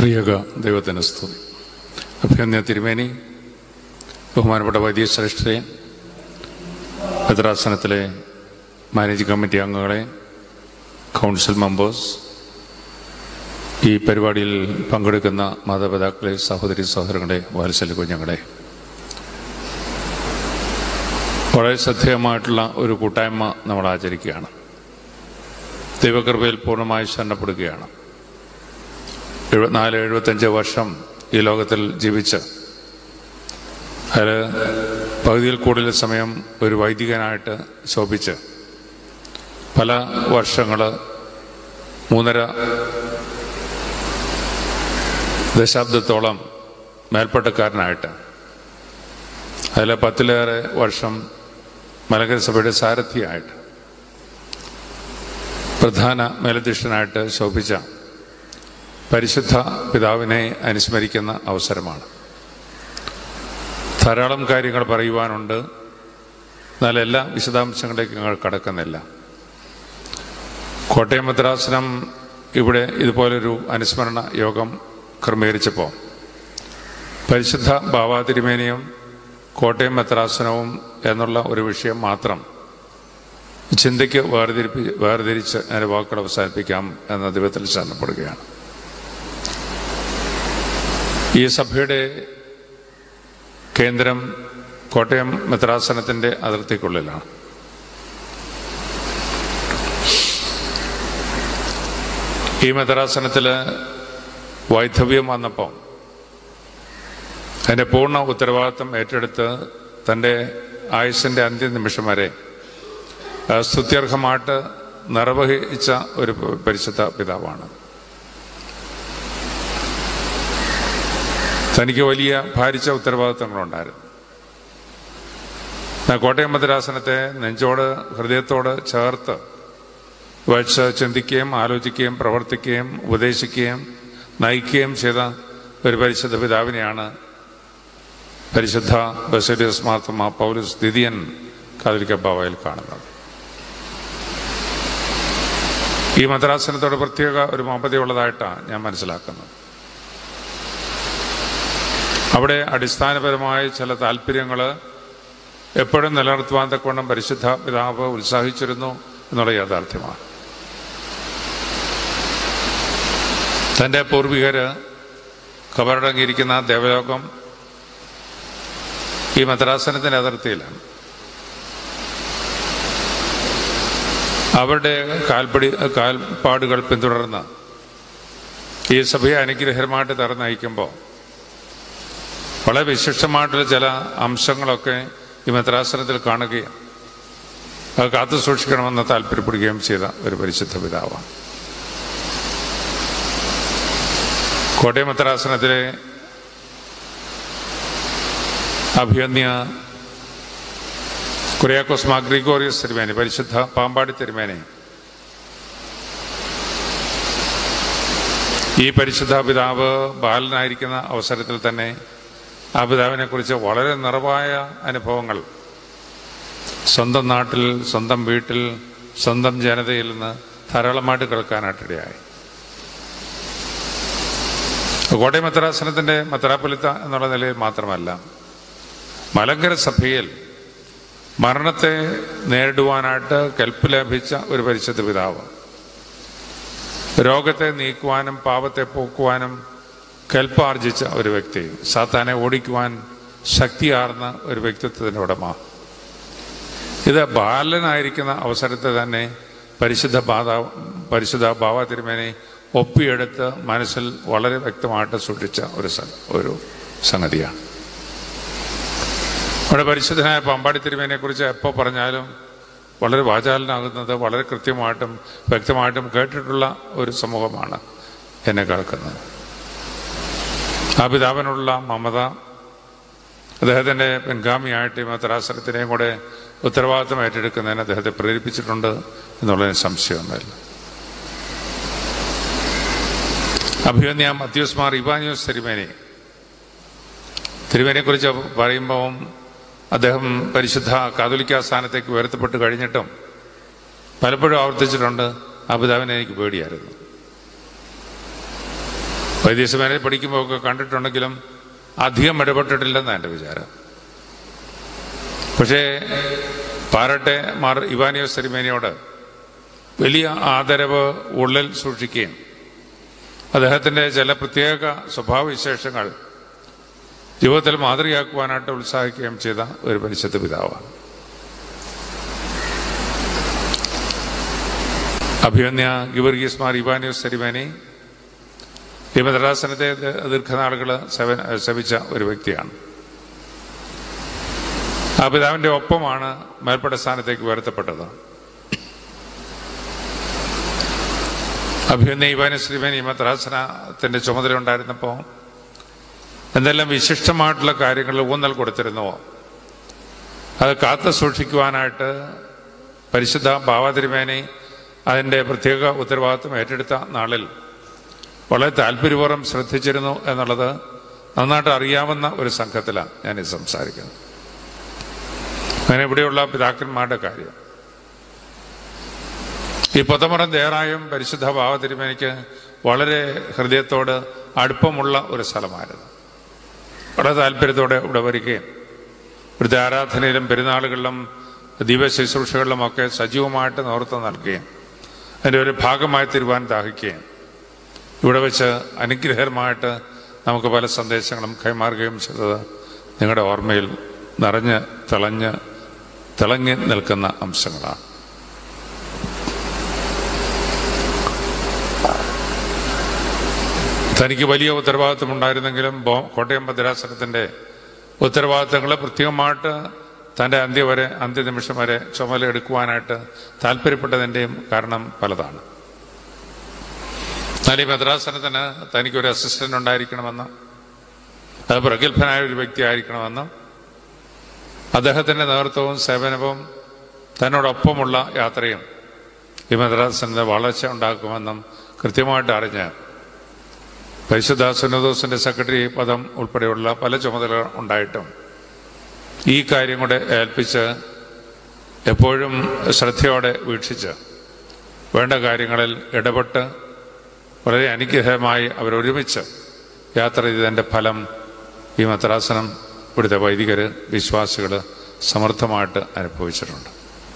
ത്രിയക ദൈവത്തിന് സ്തുതി അഭ്യന്യ തിരുമേനി ബഹുമാനപ്പെട്ട വൈദ്യശ്രേഷ്ഠരെ ഭദ്രാസനത്തിലെ മാനേജിംഗ് കമ്മിറ്റി അംഗങ്ങളെ കൗൺസിൽ മെമ്പേഴ്സ് ഈ പരിപാടിയിൽ പങ്കെടുക്കുന്ന മാതാപിതാക്കളെ സഹോദരി സഹോദരങ്ങളെ വാത്സല്യ കുഞ്ഞുങ്ങളെ വളരെ ശ്രദ്ധേയമായിട്ടുള്ള ഒരു കൂട്ടായ്മ നമ്മൾ ആചരിക്കുകയാണ് ദൈവകൃപയിൽ പൂർണ്ണമായി ശരണപ്പെടുകയാണ് എഴുപത്തിനാല് എഴുപത്തഞ്ച് വർഷം ഈ ലോകത്തിൽ ജീവിച്ച് അതിൽ പകുതിയിൽ കൂടുതൽ സമയം ഒരു വൈദികനായിട്ട് ശോഭിച്ച് പല വർഷങ്ങൾ മൂന്നര ദശാബ്ദത്തോളം മേൽപ്പട്ടക്കാരനായിട്ട് അതിൽ പത്തിലേറെ വർഷം മലങ്കര സഭയുടെ സാരഥിയായിട്ട് പ്രധാന മേലധ്യക്ഷനായിട്ട് ശോഭിച്ച പരിശുദ്ധ പിതാവിനെ അനുസ്മരിക്കുന്ന അവസരമാണ് ധാരാളം കാര്യങ്ങൾ പറയുവാനുണ്ട് എന്നാൽ എല്ലാ വിശദാംശങ്ങളിലേക്ക് ഞങ്ങൾ കടക്കുന്നില്ല കോട്ടയം മദ്രാസനം ഇവിടെ ഇതുപോലൊരു അനുസ്മരണ യോഗം ക്രമീകരിച്ചപ്പോൾ പരിശുദ്ധ ബാവാതിരുമേനിയും കോട്ടയം മെത്രാസനവും എന്നുള്ള ഒരു വിഷയം മാത്രം ചിന്തയ്ക്ക് വേർതിരിപ്പി വേർതിരിച്ച് അതിൻ്റെ വാക്കുകൾ അവസാനിപ്പിക്കാം എന്ന ദൈവത്തിൽ ശരണപ്പെടുകയാണ് ഈ സഭയുടെ കേന്ദ്രം കോട്ടയം മെത്രാസനത്തിൻ്റെ അതിർത്തിക്കുള്ളിലാണ് ഈ മെത്രാസനത്തിൽ വൈധവ്യം വന്നപ്പോൾ അതിൻ്റെ പൂർണ്ണ ഉത്തരവാദിത്വം ഏറ്റെടുത്ത് തൻ്റെ ആയുസിൻ്റെ അന്ത്യനിമിഷം വരെ സ്തുത്യർഹമായിട്ട് നിർവഹിച്ച ഒരു പരിശുദ്ധ പിതാവാണ് തനിക്ക് വലിയ ഭാരിച്ച ഉത്തരവാദിത്തങ്ങളുണ്ടായിരുന്നു കോട്ടയം മദ്രാസനത്തെ നെഞ്ചോട് ഹൃദയത്തോട് ചേർത്ത് വച്ച് ചിന്തിക്കുകയും ആലോചിക്കുകയും പ്രവർത്തിക്കുകയും ഉപദേശിക്കുകയും നയിക്കുകയും ചെയ്ത ഒരു പരിശുദ്ധ പിതാവിനെയാണ് പരിശുദ്ധ ബസേലിയസ് മാർത്തമ്മ പൗലുസ് ദിദിയൻ കാതലിക്ക ബാവയിൽ കാണുന്നത് ഈ മദ്രാസനത്തോട് പ്രത്യേക ഒരു മമതയുള്ളതായിട്ടാണ് ഞാൻ മനസ്സിലാക്കുന്നത് അവിടെ അടിസ്ഥാനപരമായ ചില താല്പര്യങ്ങൾ എപ്പോഴും നിലനിർത്തുവാൻ തക്കവണ്ണം പരിശുദ്ധ പിതാവ് ഉത്സാഹിച്ചിരുന്നു എന്നുള്ള യാഥാർത്ഥ്യമാണ് തൻ്റെ പൂർവികര് കബറടങ്ങിയിരിക്കുന്ന ദേവലോകം ഈ മദ്രാസനത്തിൻ്റെ അതിർത്തിയിലാണ് അവരുടെ കാൽപ്പടി കാൽപ്പാടുകൾ പിന്തുടർന്ന് ഈ സഭയെ അനുഗ്രഹരമായിട്ട് തറ നയിക്കുമ്പോൾ വളരെ വിശിഷ്ടമായിട്ടുള്ള ചില അംശങ്ങളൊക്കെ ഈ മദ്രാസനത്തിൽ കാണുകയും അത് കാത്തു സൂക്ഷിക്കണമെന്ന് താല്പര്യപ്പെടുകയും ചെയ്ത ഒരു പരിശുദ്ധ പിതാവാണ് കോട്ടയം മദ്രാസനത്തിലെ അഭിയന്യ കുര്യാക്കോസ് മാഗ്രിഗോറിയസ് തിരുമേനി പരിശുദ്ധ പാമ്പാടി തിരുമേനി ഈ പരിശുദ്ധ പിതാവ് ബാലനായിരിക്കുന്ന അവസരത്തിൽ തന്നെ ആ പിതാവിനെ കുറിച്ച് വളരെ നിറവായ അനുഭവങ്ങൾ സ്വന്തം നാട്ടിൽ സ്വന്തം വീട്ടിൽ സ്വന്തം ജനതയിൽ നിന്ന് ധാരാളമായിട്ട് കേൾക്കാനായിട്ടിടയായി കോട്ടയം മദ്രാസനത്തിൻ്റെ മദ്രാപൊലിത്ത എന്നുള്ള നിലയിൽ മാത്രമല്ല മലങ്കര സഭയിൽ മരണത്തെ നേരിടുവാനായിട്ട് കെൽപ്പ് ലഭിച്ച ഒരു പരിശുദ്ധ പിതാവ് രോഗത്തെ നീക്കുവാനും പാപത്തെ പോക്കുവാനും കെൽപ്പാർജിച്ച ഒരു വ്യക്തി സാത്താനെ ഓടിക്കുവാൻ ശക്തിയാർന്ന ഒരു വ്യക്തിത്വത്തിൻ്റെ ഉടമ ഇത് ബാലനായിരിക്കുന്ന അവസരത്തെ തന്നെ പരിശുദ്ധ ബാധ പരിശുദ്ധ ബാബ തിരുമേനെ ഒപ്പിയെടുത്ത് മനസ്സിൽ വളരെ വ്യക്തമായിട്ട് സൂക്ഷിച്ച ഒരു ഒരു സംഗതിയാണ് അവിടെ പരിശുദ്ധനായ പാമ്പാടി തിരുമേനെ കുറിച്ച് എപ്പോൾ പറഞ്ഞാലും വളരെ വാചാലനാകുന്നത് വളരെ കൃത്യമായിട്ടും വ്യക്തമായിട്ടും കേട്ടിട്ടുള്ള ഒരു സമൂഹമാണ് എന്നെ കേൾക്കുന്നത് ആ പിതാവിനുള്ള മമത അദ്ദേഹത്തിൻ്റെ പിൻഗാമിയായിട്ട് ഈ മദ്രാസനത്തിനെയും കൂടെ ഉത്തരവാദിത്വം ഏറ്റെടുക്കുന്നതിന് അദ്ദേഹത്തെ പ്രേരിപ്പിച്ചിട്ടുണ്ട് എന്നുള്ളതിന് സംശയമൊന്നുമില്ല അഭിമന്യ മത്യൂസ് മാർ ഇവാനിയോസ് തിരുമേനി തിരുമേനിയെക്കുറിച്ച് പറയുമ്പോൾ അദ്ദേഹം പരിശുദ്ധ കാതോലിക്ക സ്ഥാനത്തേക്ക് ഉയർത്തപ്പെട്ട് കഴിഞ്ഞിട്ടും പലപ്പോഴും ആവർത്തിച്ചിട്ടുണ്ട് ആ പിതാവിനെ എനിക്ക് പേടിയായിരുന്നു വൈദ്യസേനയിൽ പഠിക്കുമ്പോൾ ഒക്കെ കണ്ടിട്ടുണ്ടെങ്കിലും അധികം ഇടപെട്ടിട്ടില്ലെന്നാണ് എൻ്റെ വിചാരം പക്ഷേ പാരട്ടെ മാർ ഇവാനിയോ സെറിമേനിയോട് വലിയ ആദരവ് ഉള്ളിൽ സൂക്ഷിക്കുകയും അദ്ദേഹത്തിൻ്റെ ചില പ്രത്യേക സ്വഭാവവിശേഷങ്ങൾ ജീവിതത്തിൽ മാതൃകയാക്കുവാനായിട്ട് ഉത്സാഹിക്കുകയും ചെയ്ത ഒരു പരിശുദ്ധ പിതാവാണ് അഭിമന്യ ഗിവർഗീസ് മാർ ഇവാനിയോസ് സെരിമാനി ഈ മദ്രാസനത്തെ ദീർഘനാളുകൾ സേവ സേവിച്ച ഒരു വ്യക്തിയാണ് ആ പിതാവിൻ്റെ ഒപ്പമാണ് മേൽപ്പെട്ട സ്ഥാനത്തേക്ക് ഉയർത്തപ്പെട്ടത് അഭിമന്യ ഇവാനി ശ്രീമേനി മദ്രാസനത്തിൻ്റെ ചുമതല ഉണ്ടായിരുന്നപ്പോൾ എന്തെല്ലാം വിശിഷ്ടമായിട്ടുള്ള കാര്യങ്ങളിൽ ഊന്നൽ കൊടുത്തിരുന്നുവോ അത് കാത്തു സൂക്ഷിക്കുവാനായിട്ട് പരിശുദ്ധ ഭാവതിരുമേനി അതിൻ്റെ പ്രത്യേക ഉത്തരവാദിത്വം ഏറ്റെടുത്ത നാളിൽ വളരെ താല്പര്യപൂർവ്വം ശ്രദ്ധിച്ചിരുന്നു എന്നുള്ളത് നന്നായിട്ട് അറിയാവുന്ന ഒരു സംഘത്തിലാണ് ഞാനിത് സംസാരിക്കുന്നത് അങ്ങനെ ഇവിടെയുള്ള പിതാക്കന്മാരുടെ കാര്യം ഈ പൊത്തമറം ദേറായും പരിശുദ്ധ ഭാവതിരുമേനിക്ക് വളരെ ഹൃദയത്തോട് അടുപ്പമുള്ള ഒരു സ്ഥലമായിരുന്നു വളരെ താല്പര്യത്തോടെ ഇവിടെ വരികയും ഇവിടുത്തെ ആരാധനയിലും പെരുന്നാളുകളിലും ദീപ ശുശ്രൂഷകളിലും ഒക്കെ സജീവമായിട്ട് നേതൃത്വം നൽകുകയും അതിൻ്റെ ഒരു ഭാഗമായി തീരുവാൻ ദാഹിക്കുകയും ഇവിടെ വെച്ച് അനുഗ്രഹമായിട്ട് നമുക്ക് പല സന്ദേശങ്ങളും കൈമാറുകയും ചെയ്തത് നിങ്ങളുടെ ഓർമ്മയിൽ നിറഞ്ഞ് തിളഞ്ഞ് തിളങ്ങി നിൽക്കുന്ന അംശങ്ങളാണ് തനിക്ക് വലിയ ഉത്തരവാദിത്വം ഉണ്ടായിരുന്നെങ്കിലും ബോ- കോട്ടയം ഭദ്രാസനത്തിൻ്റെ ഉത്തരവാദിത്തങ്ങൾ പ്രത്യേകമായിട്ട് തൻ്റെ അന്ത്യ വരെ അന്ത്യനിമിഷം വരെ ചുമല എടുക്കുവാനായിട്ട് താല്പര്യപ്പെട്ടതിൻ്റെയും കാരണം പലതാണ് എന്നാൽ ഈ ഭദ്രാസനത്തിന് തനിക്കൊരു അസിസ്റ്റന്റ് ഉണ്ടായിരിക്കണമെന്ന് അത് പ്രഗത്ഭനായ ഒരു വ്യക്തി ആയിരിക്കണമെന്നും അദ്ദേഹത്തിൻ്റെ നേതൃത്വവും സേവനവും തന്നോടൊപ്പമുള്ള യാത്രയും ഈ മദ്രാസനത്തെ വളർച്ച ഉണ്ടാക്കുമെന്നും കൃത്യമായിട്ട് അറിഞ്ഞ് പരിശുദ്ധ സുനദോസിന്റെ സെക്രട്ടറി പദം ഉൾപ്പെടെയുള്ള പല ചുമതലകൾ ഉണ്ടായിട്ടും ഈ കാര്യം കൂടെ ഏൽപ്പിച്ച് എപ്പോഴും ശ്രദ്ധയോടെ വീക്ഷിച്ച് വേണ്ട കാര്യങ്ങളിൽ ഇടപെട്ട് വളരെ അനുഗ്രഹമായി അവരൊരുമിച്ച് യാത്ര ചെയ്തതിൻ്റെ ഫലം ഈ മദ്രാസനം ഇവിടുത്തെ വൈദികർ വിശ്വാസികൾ സമർത്ഥമായിട്ട് അനുഭവിച്ചിട്ടുണ്ട്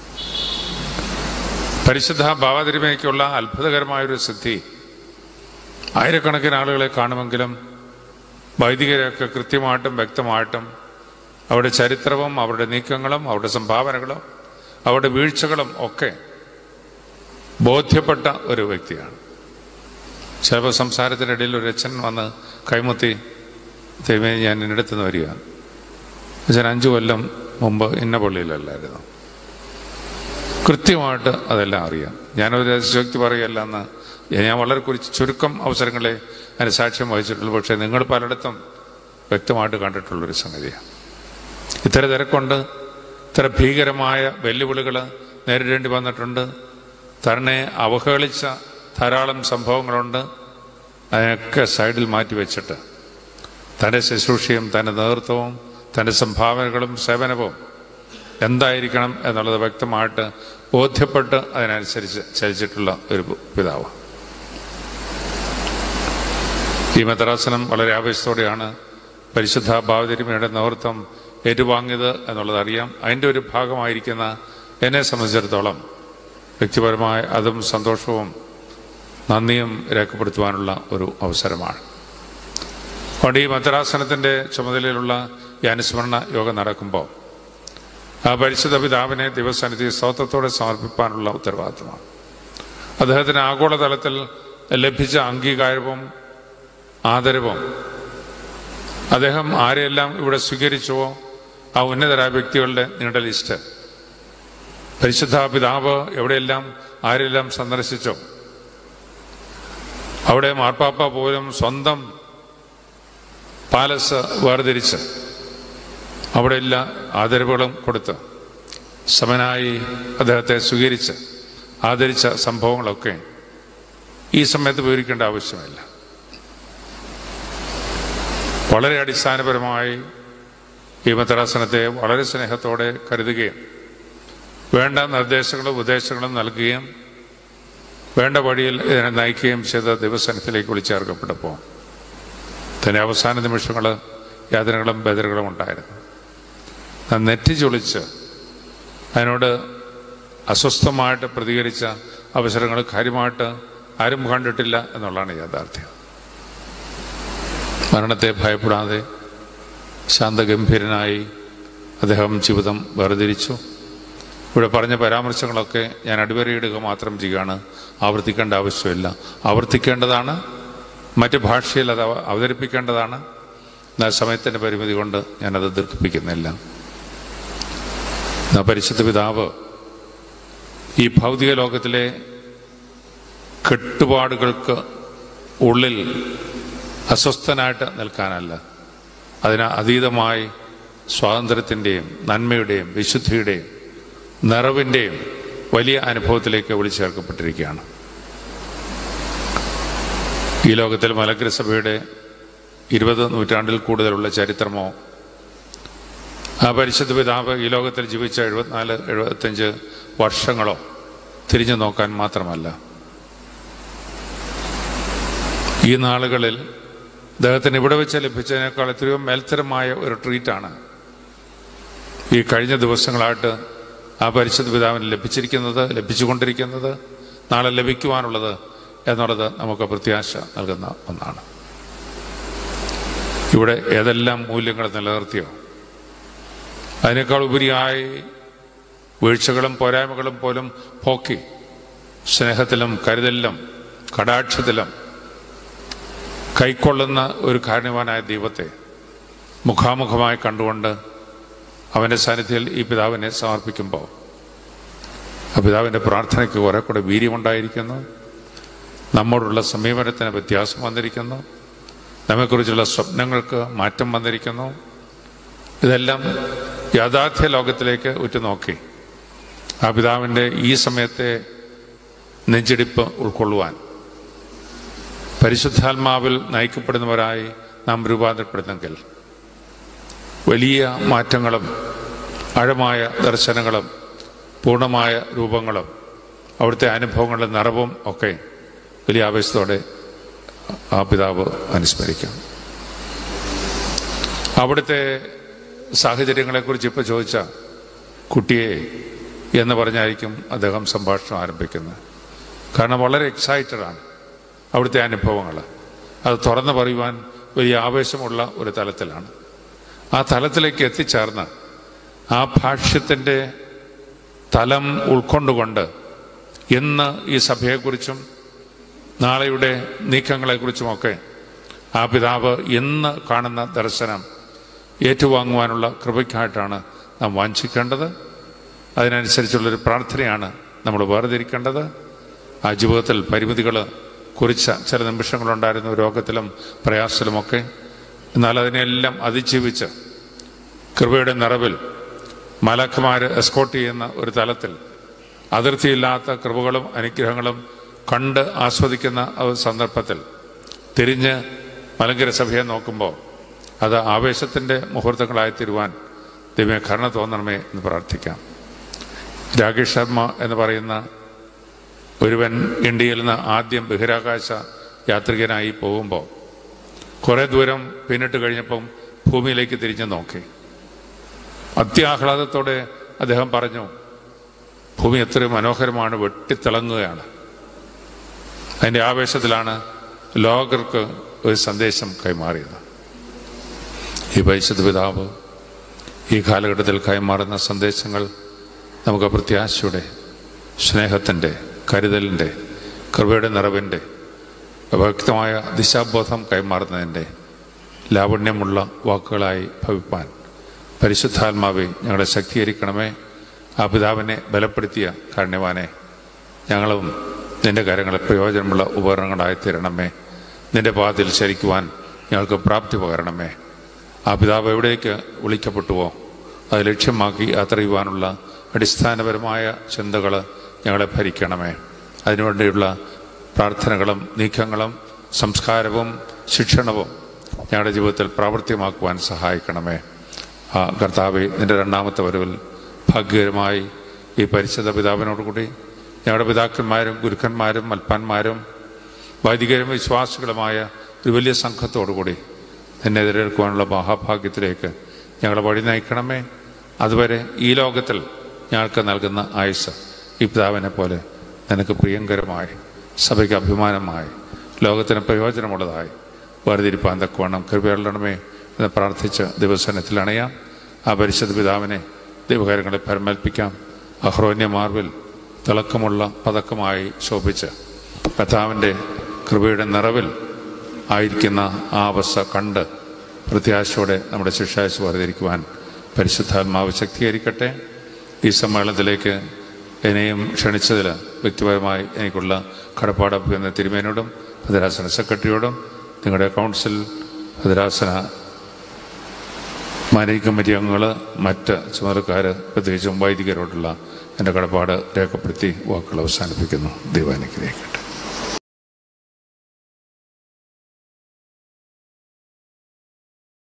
പരിശുദ്ധ ഭാവതിരുമയ്ക്കുള്ള അത്ഭുതകരമായൊരു സിദ്ധി ആയിരക്കണക്കിന് ആളുകളെ കാണുമെങ്കിലും വൈദികരെയൊക്കെ കൃത്യമായിട്ടും വ്യക്തമായിട്ടും അവരുടെ ചരിത്രവും അവരുടെ നീക്കങ്ങളും അവരുടെ സംഭാവനകളും അവരുടെ വീഴ്ചകളും ഒക്കെ ബോധ്യപ്പെട്ട ഒരു വ്യക്തിയാണ് ചിലപ്പോൾ സംസാരത്തിനിടയിൽ ഒരു അച്ഛൻ വന്ന് കൈമുത്തി ദൈവമേ ഞാൻ ഇന്നടത്തു നിന്ന് വരിക അച്ഛൻ അഞ്ചു കൊല്ലം മുമ്പ് ഇന്ന പള്ളിയിലല്ലായിരുന്നു കൃത്യമായിട്ട് അതെല്ലാം അറിയാം ഞാനൊരു ശക്തി പറയല്ല എന്ന് ഞാൻ വളരെ കുറിച്ച് ചുരുക്കം അവസരങ്ങളെ അതിന് സാക്ഷ്യം വഹിച്ചിട്ടുള്ളൂ പക്ഷേ നിങ്ങൾ പലയിടത്തും വ്യക്തമായിട്ട് കണ്ടിട്ടുള്ളൊരു സംഗതിയാണ് ഇത്ര തിരക്കുണ്ട് ഇത്ര ഭീകരമായ വെല്ലുവിളികൾ നേരിടേണ്ടി വന്നിട്ടുണ്ട് തന്നെ അവഹേളിച്ച ധാരാളം സംഭവങ്ങളുണ്ട് അതിനൊക്കെ സൈഡിൽ മാറ്റി വെച്ചിട്ട് തൻ്റെ ശുശ്രൂഷയും തൻ്റെ നേതൃത്വവും തൻ്റെ സംഭാവനകളും സേവനവും എന്തായിരിക്കണം എന്നുള്ളത് വ്യക്തമായിട്ട് ബോധ്യപ്പെട്ട് അതിനനുസരിച്ച് ചലിച്ചിട്ടുള്ള ഒരു പിതാവ് ഈ മദ്രാസനം വളരെ ആവേശത്തോടെയാണ് പരിശുദ്ധ ഭാവതിരിമയുടെ നേതൃത്വം ഏറ്റുവാങ്ങിയത് എന്നുള്ളത് അറിയാം അതിൻ്റെ ഒരു ഭാഗമായിരിക്കുന്ന എന്നെ സംബന്ധിച്ചിടത്തോളം വ്യക്തിപരമായ അതും സന്തോഷവും നന്ദിയും രേഖപ്പെടുത്തുവാനുള്ള ഒരു അവസരമാണ് അതുകൊണ്ട് ഈ മദ്രാസനത്തിൻ്റെ ചുമതലയിലുള്ള ഈ അനുസ്മരണ യോഗം നടക്കുമ്പോൾ ആ പരിശുദ്ധ പിതാവിനെ ദിവസനിധി സ്തോത്രത്തോടെ സമർപ്പിക്കാനുള്ള ഉത്തരവാദിത്തമാണ് അദ്ദേഹത്തിന് ആഗോളതലത്തിൽ ലഭിച്ച അംഗീകാരവും ആദരവും അദ്ദേഹം ആരെയെല്ലാം ഇവിടെ സ്വീകരിച്ചുവോ ആ ഉന്നതരായ വ്യക്തികളുടെ നീണ്ട ലിസ്റ്റ് പരിശുദ്ധ പിതാവ് എവിടെയെല്ലാം ആരെല്ലാം സന്ദർശിച്ചോ അവിടെ മാർപ്പാപ്പ പോലും സ്വന്തം പാലസ് വേർതിരിച്ച് അവിടെ എല്ലാ ആദരവുകളും കൊടുത്ത് സമനായി അദ്ദേഹത്തെ സ്വീകരിച്ച് ആദരിച്ച സംഭവങ്ങളൊക്കെ ഈ സമയത്ത് വിവരിക്കേണ്ട ആവശ്യമില്ല വളരെ അടിസ്ഥാനപരമായി ഈ മദ്രാസനത്തെ വളരെ സ്നേഹത്തോടെ കരുതുകയും വേണ്ട നിർദ്ദേശങ്ങളും ഉപദേശങ്ങളും നൽകുകയും വേണ്ട വഴിയിൽ ഇതിനെ നയിക്കുകയും ചെയ്ത ദിവസനത്തിലേക്ക് വിളിച്ചേർക്കപ്പെട്ടപ്പോൾ തൻ്റെ അവസാന നിമിഷങ്ങൾ യാതനകളും ബദലുകളും ഉണ്ടായിരുന്നു നാം നെറ്റി ചൊളിച്ച് അതിനോട് അസ്വസ്ഥമായിട്ട് പ്രതികരിച്ച അവസരങ്ങൾ കാര്യമായിട്ട് ആരും കണ്ടിട്ടില്ല എന്നുള്ളതാണ് യാഥാർത്ഥ്യം മരണത്തെ ഭയപ്പെടാതെ ശാന്തഗംഭീരനായി അദ്ദേഹം ജീവിതം വേർതിരിച്ചു ഇവിടെ പറഞ്ഞ പരാമർശങ്ങളൊക്കെ ഞാൻ അടിവരയിടുക മാത്രം ചെയ്യുകയാണ് ആവർത്തിക്കേണ്ട ആവശ്യമില്ല ആവർത്തിക്കേണ്ടതാണ് മറ്റ് ഭാഷയിൽ അത് അവ- അവതരിപ്പിക്കേണ്ടതാണ് എന്നാൽ സമയത്തിൻ്റെ പരിമിതി കൊണ്ട് ഞാനത് ദീർഘിപ്പിക്കുന്നില്ല എന്നാ പരിശുദ്ധ പിതാവ് ഈ ഭൗതിക ലോകത്തിലെ കെട്ടുപാടുകൾക്ക് ഉള്ളിൽ അസ്വസ്ഥനായിട്ട് നിൽക്കാനല്ല അതിന് അതീതമായി സ്വാതന്ത്ര്യത്തിൻ്റെയും നന്മയുടെയും വിശുദ്ധിയുടെയും നിറവിൻ്റെയും വലിയ അനുഭവത്തിലേക്ക് വിളിച്ചേർക്കപ്പെട്ടിരിക്കുകയാണ് ഈ ലോകത്തിൽ മലങ്കര സഭയുടെ ഇരുപത് നൂറ്റാണ്ടിൽ കൂടുതലുള്ള ചരിത്രമോ ആ പരിശുദ്ധ പിതാവ് ഈ ലോകത്തിൽ ജീവിച്ച എഴുപത്തിനാല് എഴുപത്തഞ്ച് വർഷങ്ങളോ തിരിഞ്ഞു നോക്കാൻ മാത്രമല്ല ഈ നാളുകളിൽ അദ്ദേഹത്തിന് ഇവിടെ വെച്ച് ലഭിച്ചതിനേക്കാൾ എത്രയോ മേൽത്തരമായ ഒരു ട്രീറ്റാണ് ഈ കഴിഞ്ഞ ദിവസങ്ങളായിട്ട് ആ പരിശുദ്ധ പിതാവിന് ലഭിച്ചിരിക്കുന്നത് ലഭിച്ചുകൊണ്ടിരിക്കുന്നത് നാളെ ലഭിക്കുവാനുള്ളത് എന്നുള്ളത് നമുക്ക് പ്രത്യാശ നൽകുന്ന ഒന്നാണ് ഇവിടെ ഏതെല്ലാം മൂല്യങ്ങൾ നിലനിർത്തിയോ അതിനേക്കാൾ ഉപരിയായി വീഴ്ചകളും പോരായ്മകളും പോലും പോക്കി സ്നേഹത്തിലും കരുതലിലും കടാക്ഷത്തിലും കൈക്കൊള്ളുന്ന ഒരു കാരണവാനായ ദൈവത്തെ മുഖാമുഖമായി കണ്ടുകൊണ്ട് അവൻ്റെ സാന്നിധ്യത്തിൽ ഈ പിതാവിനെ സമർപ്പിക്കുമ്പോൾ ആ പിതാവിൻ്റെ പ്രാർത്ഥനയ്ക്ക് കുറെ കൂടെ വീര്യമുണ്ടായിരിക്കുന്നു നമ്മോടുള്ള സമീപനത്തിന് വ്യത്യാസം വന്നിരിക്കുന്നു നമ്മെക്കുറിച്ചുള്ള സ്വപ്നങ്ങൾക്ക് മാറ്റം വന്നിരിക്കുന്നു ഇതെല്ലാം യാഥാർത്ഥ്യ ലോകത്തിലേക്ക് ഉറ്റുനോക്കി ആ പിതാവിൻ്റെ ഈ സമയത്തെ നെഞ്ചിടിപ്പ് ഉൾക്കൊള്ളുവാൻ പരിശുദ്ധാത്മാവിൽ നയിക്കപ്പെടുന്നവരായി നാം രൂപാന്തരപ്പെടുന്നെങ്കിൽ വലിയ മാറ്റങ്ങളും ആഴമായ ദർശനങ്ങളും പൂർണ്ണമായ രൂപങ്ങളും അവിടുത്തെ അനുഭവങ്ങളുടെ നിറവും ഒക്കെ വലിയ ആവേശത്തോടെ ആ പിതാവ് അനുസ്മരിക്കാം അവിടുത്തെ സാഹചര്യങ്ങളെക്കുറിച്ച് ഇപ്പോൾ ചോദിച്ച കുട്ടിയെ എന്ന് പറഞ്ഞായിരിക്കും അദ്ദേഹം സംഭാഷണം ആരംഭിക്കുന്നത് കാരണം വളരെ എക്സൈറ്റഡ് ആണ് അവിടുത്തെ അനുഭവങ്ങൾ അത് തുറന്നു പറയുവാൻ വലിയ ആവേശമുള്ള ഒരു തലത്തിലാണ് ആ തലത്തിലേക്ക് എത്തിച്ചേർന്ന് ആ ഭാഷ്യത്തിൻ്റെ തലം ഉൾക്കൊണ്ടുകൊണ്ട് ഇന്ന് ഈ സഭയെക്കുറിച്ചും നാളെയുടെ നീക്കങ്ങളെക്കുറിച്ചുമൊക്കെ ആ പിതാവ് ഇന്ന് കാണുന്ന ദർശനം ഏറ്റുവാങ്ങുവാനുള്ള കൃപയ്ക്കായിട്ടാണ് നാം വാഞ്ചിക്കേണ്ടത് അതിനനുസരിച്ചുള്ളൊരു പ്രാർത്ഥനയാണ് നമ്മൾ വേർതിരിക്കേണ്ടത് ആ ജീവിതത്തിൽ പരിമിതികൾ കുറിച്ച ചില നിമിഷങ്ങളുണ്ടായിരുന്നു രോഗത്തിലും പ്രയാസത്തിലുമൊക്കെ എന്നാൽ അതിനെല്ലാം അതിജീവിച്ച് കൃപയുടെ നിറവിൽ മലക്കുമാർ എസ്കോട്ട് ചെയ്യുന്ന ഒരു തലത്തിൽ അതിർത്തിയില്ലാത്ത കൃപകളും അനുഗ്രഹങ്ങളും കണ്ട് ആസ്വദിക്കുന്ന ഒരു സന്ദർഭത്തിൽ തിരിഞ്ഞ് മലങ്കര സഭയെ നോക്കുമ്പോൾ അത് ആവേശത്തിൻ്റെ മുഹൂർത്തങ്ങളായി തീരുവാൻ ദൈവമേ കരുണ തോന്നണമേ എന്ന് പ്രാർത്ഥിക്കാം രാകേഷ് ശർമ്മ എന്ന് പറയുന്ന ഒരുവൻ ഇന്ത്യയിൽ നിന്ന് ആദ്യം ബഹിരാകാശ യാത്രികനായി പോകുമ്പോൾ കുറേ ദൂരം പിന്നിട്ട് കഴിഞ്ഞപ്പം ഭൂമിയിലേക്ക് തിരിഞ്ഞു നോക്കി അത്യാഹ്ലാദത്തോടെ അദ്ദേഹം പറഞ്ഞു ഭൂമി എത്രയും മനോഹരമാണ് വെട്ടിത്തിളങ്ങുകയാണ് അതിൻ്റെ ആവേശത്തിലാണ് ലോകർക്ക് ഒരു സന്ദേശം കൈമാറിയത് ഈ പരിശുദ്ധ പിതാവ് ഈ കാലഘട്ടത്തിൽ കൈമാറുന്ന സന്ദേശങ്ങൾ നമുക്ക് പ്രത്യാശയുടെ സ്നേഹത്തിൻ്റെ കരുതലിൻ്റെ കൃപയുടെ നിറവിൻ്റെ വ്യക്തമായ ദിശാബോധം കൈമാറുന്നതിൻ്റെ ലാവണ്യമുള്ള വാക്കുകളായി ഭവിപ്പാൻ പരിശുദ്ധാത്മാവെ ഞങ്ങളെ ശക്തീകരിക്കണമേ ആ പിതാവിനെ ബലപ്പെടുത്തിയ കാരണവാനെ ഞങ്ങളും നിന്റെ കാര്യങ്ങളെ പ്രയോജനമുള്ള ഉപകരണങ്ങളായി തീരണമേ നിന്റെ പാതയിൽ ചരിക്കുവാൻ ഞങ്ങൾക്ക് പ്രാപ്തി പകരണമേ ആ പിതാവ് എവിടേക്ക് വിളിക്കപ്പെട്ടുവോ അത് ലക്ഷ്യമാക്കി യാത്രയുവാനുള്ള അടിസ്ഥാനപരമായ ചിന്തകൾ ഞങ്ങളെ ഭരിക്കണമേ അതിനുവേണ്ടിയുള്ള പ്രാർത്ഥനകളും നീക്കങ്ങളും സംസ്കാരവും ശിക്ഷണവും ഞങ്ങളുടെ ജീവിതത്തിൽ പ്രാവർത്തികമാക്കുവാൻ സഹായിക്കണമേ ആ കർത്താവെ നിന്റെ രണ്ടാമത്തെ വരവിൽ ഭാഗ്യകരമായി ഈ പരിശുദ്ധ പിതാവിനോടുകൂടി ഞങ്ങളുടെ പിതാക്കന്മാരും ഗുരുക്കന്മാരും മൽപ്പാന്മാരും വൈദികരും വിശ്വാസികളുമായ ഒരു വലിയ സംഘത്തോടുകൂടി നിന്നെ എതിരേൽക്കുവാനുള്ള മഹാഭാഗ്യത്തിലേക്ക് ഞങ്ങളെ വഴി നയിക്കണമേ അതുവരെ ഈ ലോകത്തിൽ ഞങ്ങൾക്ക് നൽകുന്ന ആയുസ് ഈ പിതാവിനെ പോലെ നിനക്ക് പ്രിയങ്കരമായി സഭയ്ക്ക് അഭിമാനമായി ലോകത്തിന് പ്രയോജനമുള്ളതായി വേർതിരിപ്പാൻ തക്കവണ്ണം കൃപയള്ളണമേ എന്ന് പ്രാർത്ഥിച്ച് ദിവസനത്തിൽ അണയാം ആ പരിശുദ്ധ പിതാവിനെ ദൈവകാര്യങ്ങളെ പരമേൽപ്പിക്കാം അഹ്റോന്യ മാർവിൽ തിളക്കമുള്ള പതക്കമായി ശോഭിച്ച് കഥാവിൻ്റെ കൃപയുടെ നിറവിൽ ആയിരിക്കുന്ന ആ അവസ്ഥ കണ്ട് പ്രത്യാശയോടെ നമ്മുടെ ശിക്ഷായുസ് വേർതിരിക്കുവാൻ പരിശുദ്ധാത്മാവ് ശക്തീകരിക്കട്ടെ ഈ സമ്മേളനത്തിലേക്ക് എന്നെയും ക്ഷണിച്ചതിൽ വ്യക്തിപരമായി എനിക്കുള്ള കടപ്പാട് അഭ്യർത്ഥന തിരുമേനോടും ഭദ്രാസന സെക്രട്ടറിയോടും നിങ്ങളുടെ കൗൺസിൽ ഭദ്രാസന മാനേജ് കമ്മിറ്റി അംഗങ്ങൾ മറ്റ് ചുമതലക്കാർ പ്രത്യേകിച്ചും വൈദികരോടുള്ള എൻ്റെ കടപ്പാട് രേഖപ്പെടുത്തി വാക്കുകൾ അവസാനിപ്പിക്കുന്നു ദൈവാനുഗ്രഹിക്കട്ടെ